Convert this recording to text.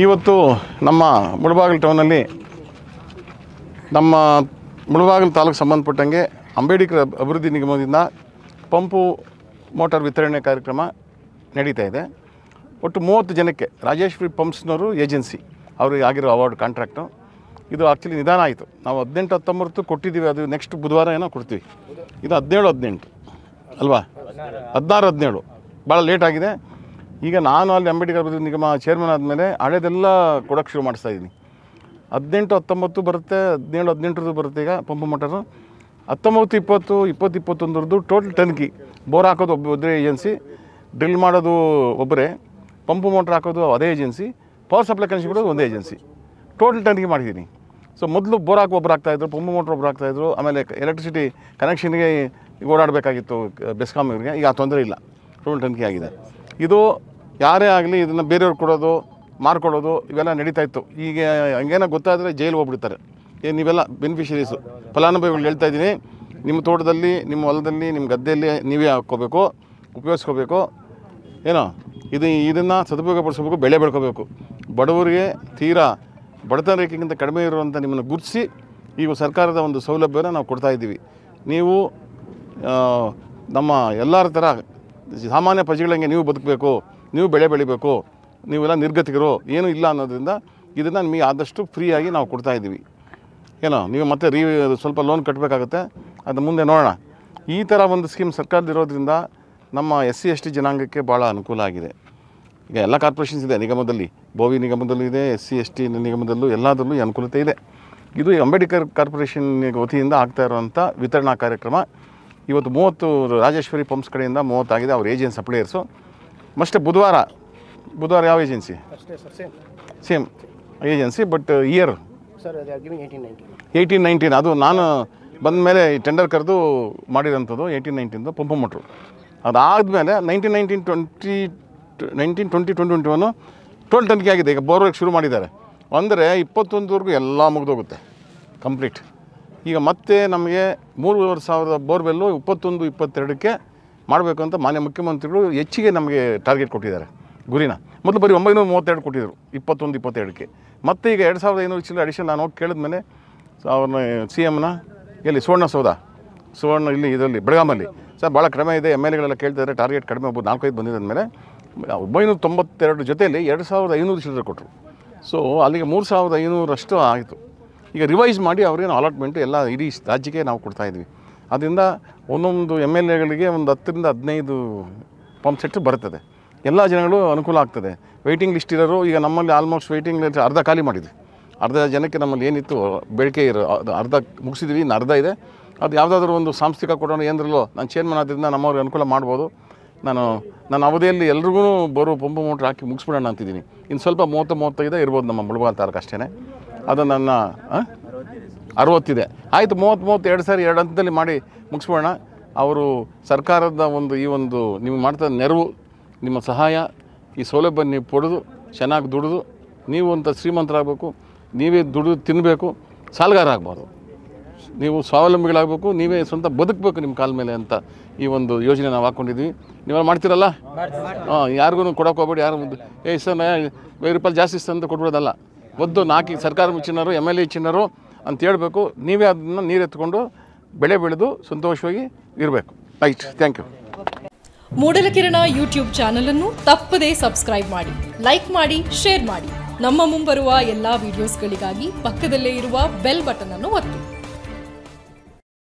ಇವತ್ತು ನಮ್ಮ ಮುಳಬಾಗಿಲು ಟೌನಲ್ಲಿ ನಮ್ಮ ಮುಳಬಾಗಿಲು ತಾಲೂಕು ಸಂಬಂಧಪಟ್ಟಂಗೆ ಅಂಬೇಡ್ಕರ್ ಅಬ್- ಅಭಿವೃದ್ಧಿ ನಿಗಮದಿಂದ ಪಂಪು ಮೋಟಾರ್ ವಿತರಣೆ ಕಾರ್ಯಕ್ರಮ ನಡೀತಾ ಇದೆ ಒಟ್ಟು ಮೂವತ್ತು ಜನಕ್ಕೆ ರಾಜೇಶ್ವರಿ ಪಂಪ್ಸ್ನವರು ಏಜೆನ್ಸಿ ಅವ್ರಿಗೆ ಆಗಿರೋ ಅವಾರ್ಡ್ ಕಾಂಟ್ರಾಕ್ಟು ಇದು ಆ್ಯಕ್ಚುಲಿ ನಿಧಾನ ಆಯಿತು ನಾವು ಹದಿನೆಂಟು ಹತ್ತೊಂಬತ್ತು ಕೊಟ್ಟಿದ್ದೀವಿ ಅದು ನೆಕ್ಸ್ಟ್ ಬುಧವಾರ ಏನೋ ಕೊಡ್ತೀವಿ ಇದು ಹದಿನೇಳು ಹದಿನೆಂಟು ಅಲ್ವಾ ಹದಿನಾರು ಹದಿನೇಳು ಭಾಳ ಲೇಟ್ ಆಗಿದೆ ಈಗ ನಾನು ಅಲ್ಲಿ ಅಂಬೇಡ್ಕರ್ ಅಭಿವೃದ್ಧಿ ನಿಗಮ ಚೇರ್ಮನ್ ಆದಮೇಲೆ ಹಳೇದೆಲ್ಲ ಕೊಡೋಕ್ಕೆ ಶುರು ಮಾಡಿಸ್ತಾ ಇದ್ದೀನಿ ಹದಿನೆಂಟು ಹತ್ತೊಂಬತ್ತು ಬರುತ್ತೆ ಹದಿನೇಳು ಹದಿನೆಂಟರದ್ದು ಬರುತ್ತೆ ಈಗ ಪಂಪು ಮೋಟರು ಹತ್ತೊಂಬತ್ತು ಇಪ್ಪತ್ತು ಇಪ್ಪತ್ತು ಇಪ್ಪತ್ತೊಂದರದ್ದು ಟೋಟಲ್ ಟನ್ಕಿ ಬೋರ್ ಹಾಕೋದು ಒಬ್ಬ ಒಬ್ಬರೇ ಏಜೆನ್ಸಿ ಡ್ರಿಲ್ ಮಾಡೋದು ಒಬ್ಬರೇ ಪಂಪು ಮೋಟ್ರ್ ಹಾಕೋದು ಅದೇ ಏಜೆನ್ಸಿ ಪವರ್ ಸಪ್ಲೈ ಕನೆಕ್ಷನ್ ಕೊಡೋದು ಒಂದೇ ಏಜೆನ್ಸಿ ಟೋಟಲ್ ಟನ್ಕಿ ಮಾಡಿದ್ದೀನಿ ಸೊ ಮೊದಲು ಬೋರ್ ಹಾಕಿ ಒಬ್ರು ಹಾಕ್ತಾಯಿದ್ರು ಪಂಪು ಮೋಟ್ರ್ ಒಬ್ರು ಹಾಕ್ತಾಯಿದ್ರು ಆಮೇಲೆ ಎಲೆಕ್ಟ್ರಿಸಿಟಿ ಕನೆಕ್ಷನ್ಗೆ ಓಡಾಡಬೇಕಾಗಿತ್ತು ಬೆಸ್ಕಾಮ್ ಇವರಿಗೆ ಈಗ ಆ ತೊಂದರೆ ಇಲ್ಲ ಟೋಟಲ್ ಟನ್ಕಿ ಆಗಿದೆ ಇದು ಯಾರೇ ಆಗಲಿ ಇದನ್ನು ಬೇರೆಯವ್ರು ಕೊಡೋದು ಮಾರ್ಕೊಳ್ಳೋದು ಇವೆಲ್ಲ ನಡೀತಾ ಇತ್ತು ಈಗ ಹಂಗೇನೋ ಗೊತ್ತಾದರೆ ಜೈಲು ಹೋಗ್ಬಿಡ್ತಾರೆ ಏನು ನೀವೆಲ್ಲ ಬೆನಿಫಿಷರೀಸು ಫಲಾನುಭವಿಗಳು ಹೇಳ್ತಾ ಇದ್ದೀನಿ ನಿಮ್ಮ ತೋಟದಲ್ಲಿ ನಿಮ್ಮ ಹೊಲದಲ್ಲಿ ನಿಮ್ಮ ಗದ್ದೆಯಲ್ಲಿ ನೀವೇ ಹಾಕ್ಕೋಬೇಕು ಉಪಯೋಗಿಸ್ಕೋಬೇಕು ಏನೋ ಇದು ಇದನ್ನು ಸದುಪಯೋಗಪಡಿಸ್ಬೇಕು ಬೆಳೆ ಬೆಳ್ಕೋಬೇಕು ಬಡವರಿಗೆ ತೀರಾ ಬಡತನ ರೇಖೆಗಿಂತ ಕಡಿಮೆ ಇರುವಂಥ ನಿಮ್ಮನ್ನು ಗುರುತಿಸಿ ಈಗ ಸರ್ಕಾರದ ಒಂದು ಸೌಲಭ್ಯನ ನಾವು ಕೊಡ್ತಾ ಇದ್ದೀವಿ ನೀವು ಆ, ನಮ್ಮ ಎಲ್ಲರ ಥರ ಸಾಮಾನ್ಯ ಪ್ರಜೆಗಳಂಗೆ ನೀವು ಬದುಕಬೇಕು ನೀವು ಬೆಳೆ ಬೆಳಿಬೇಕು ನೀವೆಲ್ಲ ನಿರ್ಗತಿಕರು ಏನೂ ಇಲ್ಲ ಅನ್ನೋದ್ರಿಂದ ಇದನ್ನು ನಿಮಗೆ ಆದಷ್ಟು ಫ್ರೀಯಾಗಿ ನಾವು ಕೊಡ್ತಾ ಇದ್ದೀವಿ ಏನೋ ನೀವು ಮತ್ತೆ ರೀ ಸ್ವಲ್ಪ ಲೋನ್ ಕಟ್ಟಬೇಕಾಗುತ್ತೆ ಅದು ಮುಂದೆ ನೋಡೋಣ ಈ ಥರ ಒಂದು ಸ್ಕೀಮ್ ಸರ್ಕಾರದಿರೋದ್ರಿಂದ ನಮ್ಮ ಎಸ್ ಸಿ ಎಸ್ ಟಿ ಜನಾಂಗಕ್ಕೆ ಭಾಳ ಅನುಕೂಲ ಆಗಿದೆ ಈಗ ಎಲ್ಲ ಕಾರ್ಪೊರೇಷನ್ಸ್ ಇದೆ ನಿಗಮದಲ್ಲಿ ಬೋವಿ ನಿಗಮದಲ್ಲೂ ಇದೆ ಎಸ್ ಸಿ ಎಸ್ ಟಿ ನಿಗಮದಲ್ಲೂ ಎಲ್ಲದರಲ್ಲೂ ಈ ಅನುಕೂಲತೆ ಇದೆ ಇದು ಈ ಅಂಬೇಡ್ಕರ್ ಕಾರ್ಪೊರೇಷನ್ ವತಿಯಿಂದ ಆಗ್ತಾ ಇರುವಂಥ ವಿತರಣಾ ಕಾರ್ಯಕ್ರಮ ಇವತ್ತು ಮೂವತ್ತು ರಾಜೇಶ್ವರಿ ಪಂಪ್ಸ್ ಕಡೆಯಿಂದ ಮೂವತ್ತಾಗಿದೆ ಅವ್ರ ಏಜೆನ್ಸಿ ಸಪ್ಲೈಯರ್ಸು ಮತ್ತೆ ಬುಧವಾರ ಬುಧವಾರ ಯಾವ ಏಜೆನ್ಸಿ ಅಷ್ಟೇ sir same same agency but year sir they are giving eighteen nineteen eighteen nineteen ಅದು ನಾನು ಬಂದ ಮೇಲೆ ಟೆಂಡರ್ ಕರೆದು ಮಾಡಿರೋಂಥದ್ದು ಏಯ್ಟೀನ್ ನೈನ್ಟೀನ್ದು ಪಂಪು ಮೋಟ್ರು ಅದಾದಮೇಲೆ nineteen nineteen twenty nineteen twenty twenty twenty one toll ತನಿಖೆ ಆಗಿದೆ ಈಗ ಬೋರ್ವೆಲ್ ಶುರು ಮಾಡಿದ್ದಾರೆ ಅಂದರೆ ಇಪ್ಪತ್ತೊಂದವರೆಗೂ ಎಲ್ಲ ಮುಗಿದೋಗುತ್ತೆ ಕಂಪ್ಲೀಟ್ ಈಗ ಮತ್ತೆ ನಮಗೆ ಮೂರುವರೆ ಸಾವಿರದ ಬೋರ್ವೆಲ್ಲು ಇಪ್ಪತ್ತೊಂದು ಇಪ್ಪತ್ತೆರಡಕ್ಕೆ ಮಾಡಬೇಕು ಅಂತ ಮಾನ್ಯ ಮುಖ್ಯಮಂತ್ರಿಗಳು ಹೆಚ್ಚಿಗೆ ನಮಗೆ ಟಾರ್ಗೆಟ್ ಕೊಟ್ಟಿದ್ದಾರೆ ಗುರಿನ ಮೊದಲು ಬರೀ ಒಂಬೈನೂರ ಮೂವತ್ತೆರಡು ಕೊಟ್ಟಿದ್ದರು ಇಪ್ಪತ್ತೊಂದು ಇಪ್ಪತ್ತೆರಡಕ್ಕೆ ಮತ್ತೆ ಈಗ ಎರಡು ಸಾವಿರದ ಐನೂರು ಚಿಲ್ಲರೆ ಅಡಿಷನ್ ನಾನು ಹೋಗಿ ಕೇಳಿದ್ಮೇಲೆ ಸೊ ಅವ್ರನ್ನ ಸಿ ಎಮ್ನ ಎಲ್ಲಿ ಸುವರ್ಣಸೌಧ ಸುವರ್ಣ ಇಲ್ಲಿ ಇದರಲ್ಲಿ ಬೆಳಗಾಮಲ್ಲಿ ಸರ್ ಭಾಳ ಕಡಿಮೆ ಇದೆ ಎಮ್ ಎಲ್ ಎಗಳೆಲ್ಲ ಕೇಳ್ತಿದ್ದಾರೆ ಟಾರ್ಗೆಟ್ ಕಡಿಮೆ ಒಬ್ಬರು ನಾಲ್ಕೈದು ಬಂದಿದ್ಮೇಲೆ ಒಂಬೈನೂರ ತೊಂಬತ್ತೆರಡು ಜೊತೆಯಲ್ಲಿ ಎರಡು ಸಾವಿರದ ಐನೂರು ಚಿಲ್ಲರೆ ಕೊಟ್ಟರು ಸೊ ಅಲ್ಲಿಗೆ ಮೂರು ಸಾವಿರದ ಐನೂರಷ್ಟು ಆಯಿತು ಈಗ ರಿವೈಸ್ ಮಾಡಿ ಅವ್ರೇನು ಅಲಾಟ್ಮೆಂಟು ಎಲ್ಲ ಇಡೀ ರಾಜ್ಯಕ್ಕೆ ನಾವು ಕೊಡ್ತಾ ಇದ್ವಿ ಅದರಿಂದ ಒಂದೊಂದು ಎಮ್ ಎಲ್ ಎಗಳಿಗೆ ಒಂದು ಹತ್ತರಿಂದ ಹದಿನೈದು ಪಂಪ್ ಸೆಟ್ ಬರ್ತದೆ ಎಲ್ಲ ಜನಗಳು ಅನುಕೂಲ ಆಗ್ತದೆ ವೆಯ್ಟಿಂಗ್ ಲಿಸ್ಟ್ ಇರೋರು ಈಗ ನಮ್ಮಲ್ಲಿ ಆಲ್ಮೋಸ್ಟ್ ವೆಯ್ಟಿಂಗ್ ಲಿಸ್ಟ್ ಅರ್ಧ ಖಾಲಿ ಮಾಡಿದ್ವಿ ಅರ್ಧ ಜನಕ್ಕೆ ನಮ್ಮಲ್ಲಿ ಏನಿತ್ತು ಬೇಡಿಕೆ ಇರೋ ಅದು ಅರ್ಧ ಮುಗಿಸಿದ್ವಿ ಇನ್ನು ಅರ್ಧ ಇದೆ ಅದು ಯಾವುದಾದ್ರೂ ಒಂದು ಸಾಂಸ್ಥಿಕ ಕೊಡೋಣ ಏನರಲ್ಲೋ ನಾನು ಚೇರ್ಮನ್ ಆದ್ದರಿಂದ ನಮ್ಮವ್ರಿಗೆ ಅನುಕೂಲ ಮಾಡ್ಬೋದು ನಾನು ನನ್ನ ಅವಧಿಯಲ್ಲಿ ಎಲ್ರಿಗೂ ಬರೋ ಪಂಪು ಮೋಟ್ರ್ ಹಾಕಿ ಮುಗಿಸ್ಬಿಡೋಣ ಅಂತಿದ್ದೀನಿ ಇನ್ನು ಸ್ವಲ್ಪ ಮೂವತ್ತು ಮೂವತ್ತೈದು ಇರ್ಬೋದು ನಮ್ಮ ಮುಳಬಾಲ್ ತಾಲೂಕು ಅಷ್ಟೇ ಅದು ನನ್ನ ಆ? ಅರವತ್ತಿದೆ ಆಯಿತು ಮೂವತ್ತು ಮೂವತ್ತು ಎರಡು ಸಾರಿ ಎರಡು ಹಂತದಲ್ಲಿ ಮಾಡಿ ಮುಗಿಸ್ಬೋಣ ಅವರು ಸರ್ಕಾರದ ಒಂದು ಈ ಒಂದು ನೀವು ಮಾಡ್ತಾ ನೆರವು ನಿಮ್ಮ ಸಹಾಯ ಈ ಸೌಲಭ್ಯ ನೀವು ಪಡೆದು ಚೆನ್ನಾಗಿ ದುಡಿದು ನೀವು ಅಂತ ಶ್ರೀಮಂತರಾಗಬೇಕು ನೀವೇ ದುಡಿದು ತಿನ್ನಬೇಕು ಸಾಲಗಾರ ಆಗಬಾರ್ದು ನೀವು ಸ್ವಾವಲಂಬಿಗಳಾಗಬೇಕು ನೀವೇ ಸ್ವಂತ ಬದುಕಬೇಕು ನಿಮ್ಮ ಕಾಲ ಮೇಲೆ ಅಂತ ಈ ಒಂದು ಯೋಜನೆ ನಾವು ಹಾಕ್ಕೊಂಡಿದ್ವಿ ನೀವೆಲ್ಲ ಮಾಡ್ತೀರಲ್ಲ ಹಾಂ ಯಾರಿಗೂ ಕೊಡೋಕೆ ಹೋಗ್ಬೇಡಿ ಯಾರು ಒಂದು ಏ ಸರ್ వెయ్యి ರೂಪಾಯಿ ಜಾಸ್ತಿ ಇಸ್ತು ಅಂತ ಕೊಡ್ಬೋದಲ್ಲ ಒದ್ದು ನಾಲ್ಕು ಸರ್ಕಾರ ಚಿನ್ನರು ಎಮ್ ಎಲ್ ಎ ಚಿನ್ನರು ಅಂತ ಹೇಳ್ಬೇಕು ನೀವೇ ಅದನ್ನು ನೀರು ಎತ್ಕೊಂಡು ಬೆಳೆ ಬೆಳೆದು ಸಂತೋಷವಾಗಿ ಇರಬೇಕು right thank you Moodalakirana YouTube channel ಅನ್ನು ತಪ್ಪದೇ ಸಬ್ಸ್ಕ್ರೈಬ್ ಮಾಡಿ ಲೈಕ್ ಮಾಡಿ ಶೇರ್ ಮಾಡಿ ನಮ್ಮ ಮುಂಬರುವ ಎಲ್ಲಾ ವಿಡಿಯೋಸ್ಗಳಿಗಾಗಿ ಪಕ್ಕದಲ್ಲೇ ಇರುವ ಬೆಲ್ ಬಟನ್ ಅನ್ನು ಒತ್ತಿ